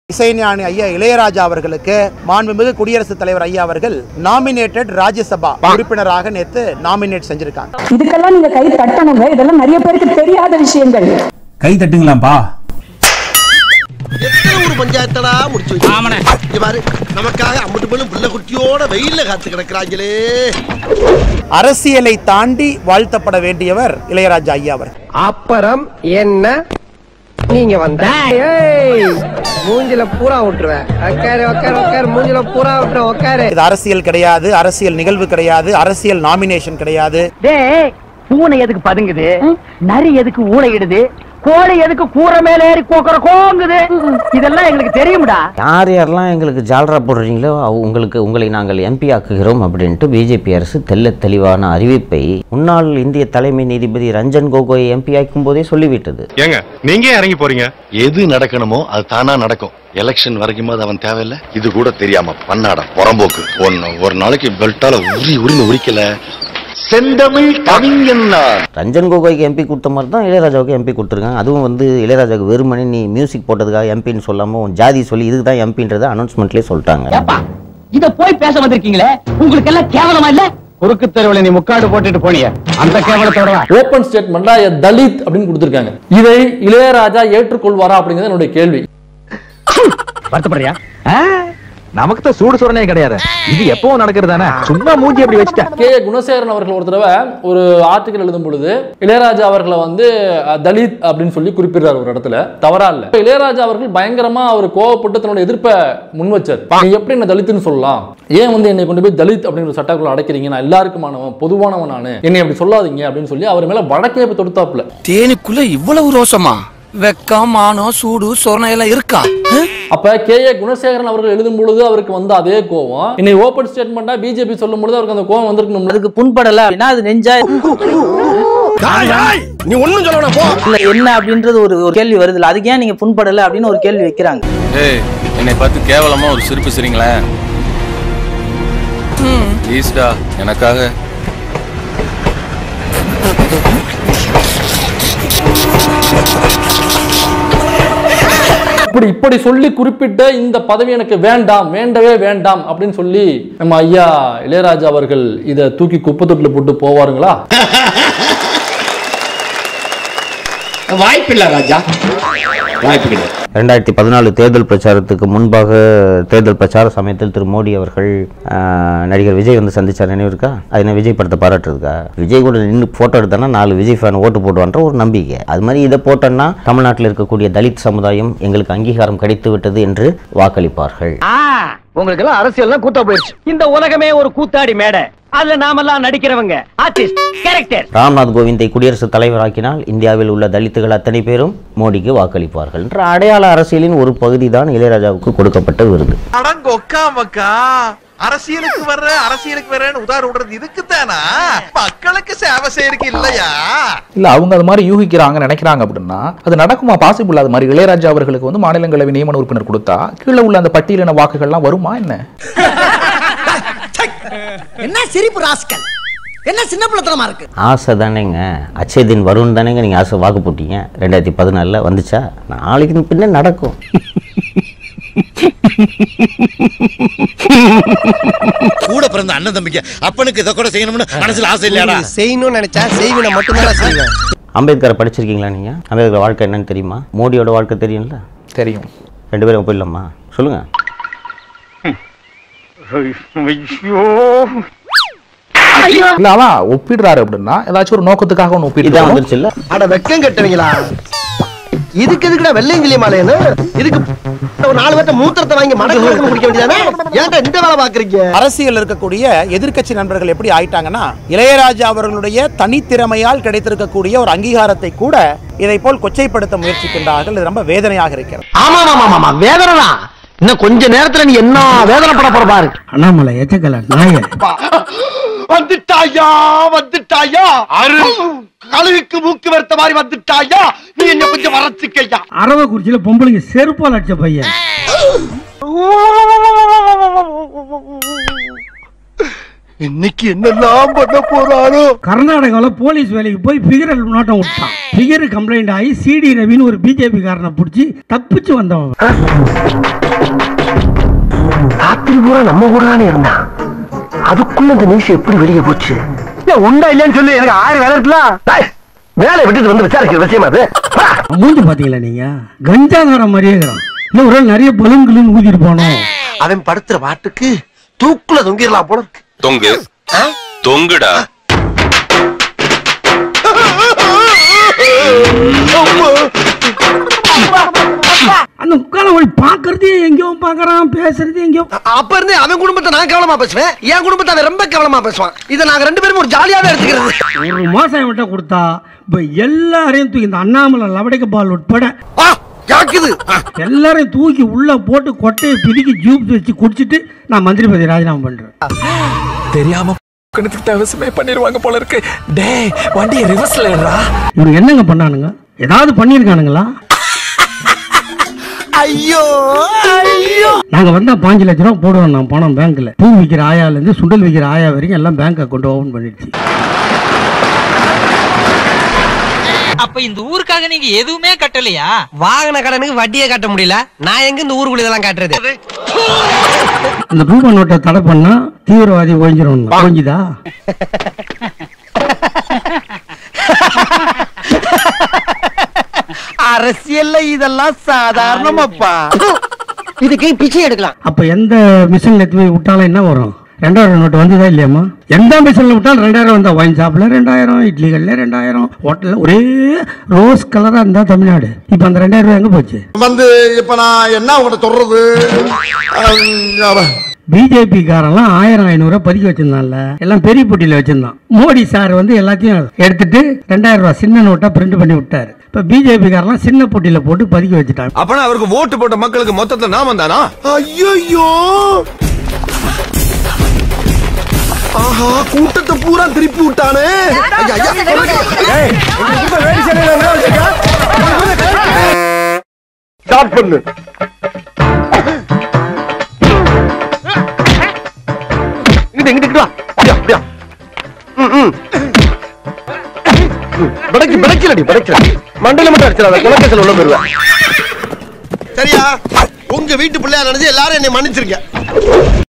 இசைஞானி ஐயா இளையராஜா அவர்களுக்கு மாண்புமிகு குடியரசுத் தலைவர் ஐயா அவர்கள் நாமினேட்டட் ராஜ்யசபா உறுப்பினராக நேத்து நாமினேட் செஞ்சிருக்காங்க இதுக்கெல்லாம் நீங்க கை தட்டணுங்க இதெல்லாம் நிறைய பேருக்கு தெரியாத விஷயங்கள் கை தட்டுங்களாம்ப்பா எத்தனை ஒரு பஞ்சாயத்தடா முடிச்சு வச்சு இங்க பாரு நமக்காக அம்பட்டு பெண்ணும் பிள்ளை குட்டியோட வெயில்ல காத்து கிடக்குறாங்களே அரசியலை தாண்டி வாழ்த்தப்பட வேண்டியவர் இளையராஜா ஐயா அவர் அப்புறம் என்ன நீங்க வந்த ஏய், மூஞ்சில பூரா விட்டுருவேன் உக்காரு உக்காரு உக்காரு மூஞ்சில பூரா விட்டுருவேன் உக்காரு இது அரசியல் கிடையாது அரசியல் நிகழ்வு கிடையாது அரசியல் நாமினேஷன் கிடையாது டேய் பூனை எதுக்கு பதுங்குது நரி எதுக்கு ஊழையிடுது கோழி எதுக்கு கூரை மேல ஏறி கோக்கற கோங்குது இதெல்லாம் எங்களுக்கு தெரியும்டா யார் யாரெல்லாம் எங்களுக்கு ஜால்ரா போடுறீங்களோ அவ- உங்களுக்கு உங்களை நாங்கள் எம்பி ஆக்குகிறோம் அப்படின்ட்டு பிஜேபி அரசு தெல்ல தெளிவான அறிவிப்பை முன்னாள் இந்திய தலைமை நீதிபதி ரஞ்சன் கோகோய் எம்பி ஆக்கும் போதே சொல்லிவிட்டது ஏங்க நீங்க ஏன் இறங்கி போறீங்க எது நடக்கணுமோ அது தானா நடக்கும் எலெக்ஷன் வரைக்கும் அது அவன் தேவையில்ல இது கூட தெரியாம பண்ணாடா புறம்போக்கு ஒன்னு ஒரு நாளைக்கு பெல்ட்டால உரி உரின்னு உரிக்கல செந்தமிழ் கவிஞன் நான் ரஞ்சன் கோகோய்க்கு எம்பி கொடுத்த மாதிரி தான் இளையராஜாவுக்கு எம்பி கொடுத்துருக்காங்க அதுவும் வந்து இளையராஜாவுக்கு வெறுமனே நீ மியூசிக் போட்டதுக்காக எம்பின்னு சொல்லாம உன் ஜாதி சொல்லி இதுக்கு தான் எம்பின்றத அனௌன்ஸ்மெண்ட்லேயே சொல்லிட்டாங்க ஏப்பா இத போய் பேச வந்திருக்கீங்களே உங்களுக்கு எல்லாம் கேவலமா இல்ல குறுக்கு தெருவுல நீ முக்காடு போட்டுட்டு போனிய அந்த கேவலத்தோட வா. ஓபன் ஸ்டேட்மெண்டா தலித் அப்படின்னு கொடுத்திருக்காங்க இதை இளையராஜா ஏற்றுக்கொள்வாரா அப்படிங்கிறது என்னுடைய கேள்வி வருத்தப்படுறியா நமக்கு தான் சூடு சுரணே கிடையாது இது எப்பவும் நடக்கிறது தானே சும்மா மூஞ்சி அப்படி வச்சுட்ட கே ஏ. குணசேகரன் அவர்கள் ஒரு தடவை ஒரு ஆர்டிகல் எழுதும் பொழுது இளையராஜா அவர்களை வந்து அஹ், தலித் அப்படின்னு சொல்லி குறிப்பிடுறாரு ஒரு இடத்துல தவறா இல்ல இளையராஜா அவர்கள் பயங்கரமா அவர் கோவப்பட்டு தன்னோட எதிர்ப்பை முன் வச்சார் நீ எப்படி என்ன தலித்துன்னு சொல்லலாம் ஏன் வந்து என்னை கொண்டு போய் தலித் அப்படிங்கிற ஒரு சட்டக்குள்ள அடைக்கிறீங்க நான் எல்லாருக்குமானவன் பொதுவானவன் நானு என்னை அப்படி சொல்லாதீங்க அப்படின்னு சொல்லி அவர் மேல வழக்கே போய் தொடுத்தாப்புல தேனுக்குள்ள இவ்வளவு ரோசமா வெக்கம் மானம் சூடு சொரணை எல்லாம் இருக்கா அப்ப கே ஏ குணசேகரன் அவர்கள் எழுதும் பொழுது அவருக்கு வந்த அதே கோவம் இன்னை ஓபன் ஸ்டேட்மெண்டா பிஜேபி சொல்லும் பொழுது அவருக்கு அந்த கோவம் வந்திருக்கணும் அதுக்கு புண்படல அப்படின்னா அது நெஞ்சா நீ ஒண்ணும் சொல்லணும் போ இல்ல என்ன அப்படின்றது ஒரு ஒரு கேள்வி வருதுல்ல அதுக்கு ஏன் நீங்க புண்படல அப்படின்னு ஒரு கேள்வி வைக்கிறாங்க ஏய் என்னை பார்த்து கேவலமா ஒரு சிரிப்பு சிரிங்களேன் ப்ளீஸ்டா எனக்காக இப்படி இப்படி சொல்லி குறிப்பிட்ட இந்த பதவி எனக்கு வேண்டாம் வேண்டவே வேண்டாம் அப்படின்னு சொல்லி நம்ம ஐயா இளையராஜா அவர்கள் இதை தூக்கி குப்பை தொட்டில போட்டு போவாருங்களா வாய்ப்பில்லை ராஜா வாய்ப்பு கிடையாது ரெண்டாயிரத்தி பதினாலு தேர்தல் பிரச்சாரத்துக்கு முன்பாக தேர்தல் பிரச்சார சமயத்தில் திரு மோடி அவர்கள் ஆஹ், நடிகர் விஜய் வந்து சந்திச்சார் நினைவு இருக்கா அது என்ன விஜய் படத்தை பாராட்டுறதுக்கா விஜய் கூட நின்று போட்டோ எடுத்தானா நாலு விஜய் ஃபேன் ஓட்டு போடுவான்ற ஒரு நம்பிக்கை அது மாதிரி இதை போட்டோன்னா தமிழ்நாட்டில் இருக்கக்கூடிய தலித் சமுதாயம் எங்களுக்கு அங்கீகாரம் கிடைத்து விட்டது என்று வாக்களிப்பார்கள் உங்களுக்கு எல்லாம் அரசியல் கூத்தா போயிடுச்சு இந்த உலகமே ஒரு கூத்தாடி மேடை அதுல நாமெல்லாம் நடிக்கிறவங்க ஆர்டிஸ்ட் கேரக்டர் ராம்நாத் கோவிந்தை குடியரசுத் தலைவராக்கினால் இந்தியாவில் உள்ள தலித்துகள் அத்தனை பேரும் மோடிக்கு வாக்களிப்பார்கள் என்ற அடையாள அரசியலின் ஒரு பகுதி தான் இளையராஜாவுக்கு கொடுக்கப்பட்ட விருது அடங்க உக்காமக்கா அரசியலுக்கு வர்ற அரசியலுக்கு வர்றேன்னு உதாரணம் விடுறது இதுக்கு தானா மக்களுக்கு சேவை செய்யறதுக்கு இல்லையா இல்ல அவங்க அது மாதிரி யூகிக்கிறாங்க நினைக்கிறாங்க அப்படின்னா அது நடக்குமா பாசிபிள் அது மாதிரி இளையராஜா அவர்களுக்கு வந்து மாநிலங்களவை நியமன உறுப்பினர் கொடுத்தா கீழே உள்ள அந்த பட்டியலின வாக்குகள்லாம் வருமா என்ன என்ன சிரிப்பு ராஸ்கல் என்ன சின்ன பிள்ளைத்தனமா இருக்கு ஆசை தானேங்க அச்சயதின் வருண் தானேங்க நீங்கள் ஆசை வாக்கு போட்டீங்க ரெண்டாயிரத்தி பதினாலில் வந்துச்சா நாளைக்கு பின்ன நடக்கும் கூட பிறந்த அண்ணன் தம்பிக்கு அப்பனுக்கு இதை கூட செய்யணும்னு மனசுல ஆசை இல்லையாடா செய்யணும்னு நினைச்சா செய்வின மட்டும்தான் செய்வேன் அம்பேத்கரை படிச்சிருக்கீங்களா நீங்கள் அம்பேத்கர் வாழ்க்கை என்னன்னு தெரியுமா மோடியோட வாழ்க்கை தெரியும்ல தெரியும் ரெண்டு பேரும் போயிடலாமா சொல்லுங்க இல்ல அதான் ஒப்பிடுறாரு அப்படின்னா ஏதாச்சும் ஒரு நோக்கத்துக்காக ஒன்று இதான் ஒப்பிட்டு வந்துருச்சுல்ல அட வெக்கம் கட்டுவீங்களா இதுக்கு எதுக்குடா வெள்ளையங்கிலி மாலையன்னு இதுக்கு ஒரு நாலு பேர்த்த மூத்திரத்தை வாங்கி மடக்கு குடிக்க வேண்டியதானே ஏன்டா இந்த வேலை பாக்குறீங்க அரசியல் இருக்கக்கூடிய எதிர்க்கட்சி நண்பர்கள் எப்படி ஆயிட்டாங்கன்னா இளையராஜா அவர்களுடைய தனித்திறமையால் கிடைத்திருக்கக்கூடிய ஒரு அங்கீகாரத்தை கூட இதை போல் கொச்சைப்படுத்த முயற்சிக்கின்றார்கள் இது ரொம்ப வேதனையாக இருக்கிறது ஆமா ஆமா ஆமா ஆமா வேதனை தான் இன்னும் கொஞ்ச நேரத்துல நீ என்ன வேதனைப்பட போற பாரு அண்ணாமலை எச்சக்கல நாய வந்துட்டாயா வந்துட்டாயா அரு கழுகுக்கு மூக்கு வெறுத்த மாதிரி வந்துட்டாயா நீ என்ன கொஞ்சம் வரச்சுக்கையா அரவக்குறிச்சியில பொம்பளைங்க செருப்பால் அடிச்ச பையன் இன்னைக்கு என்னெல்லாம் பண்ண போறானோ கர்நாடகாவில் போலீஸ் வேலைக்கு போய் பிகர் நோட்டம் விட்டான் பிகர் கம்ப்ளைண்ட் ஆகி சிடி ரவின்னு ஒரு பிஜேபி காரனை பிடிச்சி தப்பிச்சு வந்தவன் ராத்திரி பூரா நம்ம கூட தானே இருந்தான் அதுக்குள்ள இந்த நியூஸ் எப்படி வெளியே போச்சு உண்டா இல்லையான்னு சொல்லி எனக்கு ஆறு வேலை இருக்கலாம் வேலை விட்டுட்டு வந்து விசாரிக்கிற விஷயமா அது மூஞ்சி பாத்தீங்களா நீங்க கஞ்சாதாரம் மாதிரியே இருக்கிறான் இல்ல ஒரு நாள் நிறைய பலூன் கிலூன் ஊதிட்டு போனோம் அவன் படுத்துற பாட்டுக்கு தூக்குல தொங்கிடலாம் போல இருக்கு தொங்கு தொங்குடா அந்த முக்கால போய் பாக்குறதே எங்கேயோ பாக்குறான் பேசுறது எங்கேயோ அப்ப இருந்து அவன் குடும்பத்தை நான் கவனமா பேசுவேன் என் குடும்பத்தை அவன் ரொம்ப கவனமா பேசுவான் இதை நாங்க ரெண்டு பேரும் ஒரு ஜாலியாவே எடுத்துக்கிறது ஒரு மாசம் என்கிட்ட கொடுத்தா இப்ப எல்லாரையும் தூக்கி இந்த அண்ணாமலை லவடைக்க பால் உட்பட கேக்குது எல்லாரையும் தூக்கி உள்ள போட்டு கொட்டையை பிடிக்கி ஜூப் வச்சு குடிச்சிட்டு நான் மந்திரி பதவி ராஜினாமா பண்றேன் தெரியாம கிணத்துக்கு அவசியமே பண்ணிருவாங்க போல இருக்கு டேய் வண்டியை ரிவர்ஸ்ல ஏறா இவனுக்கு என்னங்க பண்ணானுங்க ஏதாவது பண்ணியிருக்கானுங்களா ஐயோ ஐயோ நாங்க வந்தா பாஞ்சு லட்ச ரூபா போடுவோம் நான் பணம் பேங்க்ல பூ விற்கிற ஆயால இருந்து சுண்டல் விற்கிற ஆயா வரைக்கும் எல்லாம் பேங்க் அக்கௌண்ட் ஓபன் பண்ணிடுச்சு அப்ப இந்த ஊருக்காக நீங்க எதுவுமே கட்டலையா வாகன கடனுக்கு வட்டியே கட்ட முடியல நான் எங்க இந்த ஊருக்குள்ள இதெல்லாம் காட்டுறது இந்த ரூபா நோட்டை தடை பண்ணா தீவிரவாதி ஒழிஞ்சிரும் ஒழிஞ்சுதா அரசியல்ல இதெல்லாம் சாதாரணமாப்பா இதுக்கு பிச்சை எடுக்கலாம் அப்ப எந்த மிஷின்ல எடுத்து போய் விட்டாலும் என்ன வரும் ரெண்டாயிரம் நோட்டு வந்ததா இல்லையாம்மா எந்த மிஷின்ல விட்டாலும் ரெண்டாயிரம் வந்தா ஒயின் ஷாப்ல ரெண்டாயிரம் இட்லிகள்ல ரெண்டாயிரம் ஹோட்டல்ல ஒரே ரோஸ் கலரா இருந்தா தமிழ்நாடு இப்ப அந்த ரெண்டாயிரம் ரூபாய் எங்க போச்சு வந்து இப்ப நான் என்ன உங்கள்ட்ட சொல்றது பிஜேபி காரெல்லாம் ஆயிரம் ஐநூறு பதுக்கி வச்சிருந்தான்ல எல்லாம் பெரிய பொட்டியில வச்சிருந்தான் மோடி சார் வந்து எல்லாத்தையும் எடுத்துட்டு ரெண்டாயிரம் ரூபாய் சின்ன நோட்டா பிரிண்ட் பண்ணி விட்டாரு இப்ப பிஜேபி காரெல்லாம் சின்ன பொட்டியில போட்டு பதுக்கி வச்சுட்டாங்க அப்பனா அவருக்கு ஓட்டு போட்ட மக்களுக்கு மொத்தத்துல நாம தானா ஐயோ ஆஹா கூட்டத்தை பூரா திருப்பி விட்டானே ஐயா, ஐயா. ஸ்டார்ட் பண்ணு இங்கிட்டு இங்கிட்டு இங்கிட்டு வா அப்படியா அப்படியா ம், ம். ம், பிடைக்கு பிடைக்கலடி பிடைக்கல மண்டல மட்டும் அடிச்சிடாத குலக்கத்தில் உள்ள போயிருவேன் சரியா உங்க வீட்டு பிள்ளையா நினைச்சு எல்லாரும் என்னை மன்னிச்சிருக்க